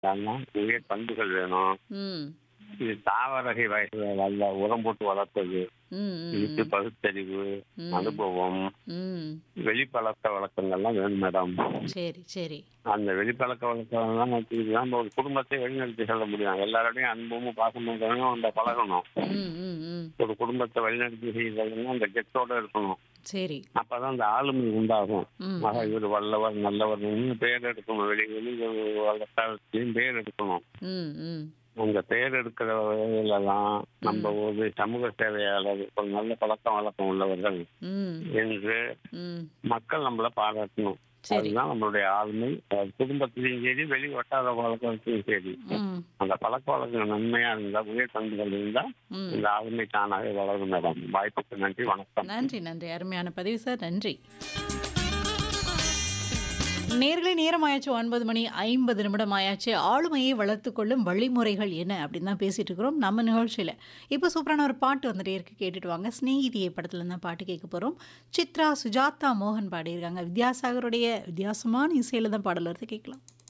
அதெல்லாம் உயர் பண்புகள் வேணும் ம் இது தாவரகை வகைகள் நல்ல உரம் போட்டு வளர்த்தது ம் ம், இதுக்கு பகுத்தறிவு ம். அனுபவம் ம் வெளிப்பழக்க வழக்கங்கள்லாம் வேணும் மேடம் சரி சரி அந்த வெளிப்பழக்க வழக்கம்லாம் வச்சுக்கிட்டு நம்ம ஒரு குடும்பத்தை வழிநடத்தி செல்ல முடியும் எல்லாரோடையும் அன்பும் பாசமும் வேணும் அந்த பழகணும் ம் ம் ம் ஒரு குடும்பத்தை வழிநடத்தி செய்யறதுன்னா அந்த கெட்டோட இருக்கணும் சரி அப்பதான் அந்த ஆளுமை உண்டாகும் ம் ஆக இவர் வல்லவர் நல்லவர் பேர் எடுக்கணும் வெளி வெளி வளர்த்தாலையும் பேர் எடுக்கணும் ம் ம் அந்த பேர் எடுக்கிற வகையிலலாம் நம்ம ஒரு சமூக சேவையாளர் ஒரு நல்ல பழக்கம் வழக்கம் உள்ளவர்கள் ம் என்று ம் மக்கள் நம்மள பாராட்டணும் சரி அதுதான் நம்மளுடைய ஆளுமை அது குடும்பத்திலையும் சரி வெளி வட்டார வழக்கத்திலையும் சரி ம் அந்த பழக்க வழக்கம் நன்மையா இருந்தா உயர் பண்புகள் இருந்தா ம் இந்த ஆளுமை தானாகவே வளரும் மேடம் வாய்ப்புக்கு நன்றி வணக்கம் நன்றி நன்றி அருமையான பதிவு சார் நன்றி நேர்களை நேரம் ஆயாச்சு ஒன்பது மணி ஐம்பது நிமிடம் ஆயாச்சு ஆளுமையை வளர்த்து கொள்ளும் வழிமுறைகள் என்ன அப்படின்னு தான் பேசிட்டு இருக்கிறோம் நம்ம நிகழ்ச்சியில் இப்போ சூப்பரான ஒரு பாட்டு வந்துட்டே இருக்கு கேட்டுட்டு வாங்க ஸ்நேகிதியை படத்துல தான் பாட்டு கேட்க போகிறோம் சித்ரா சுஜாதா மோகன் பாடியிருக்காங்க வித்யாசாகருடைய வித்தியாசமான இசையில தான் பாடல் வருது கேட்கலாம்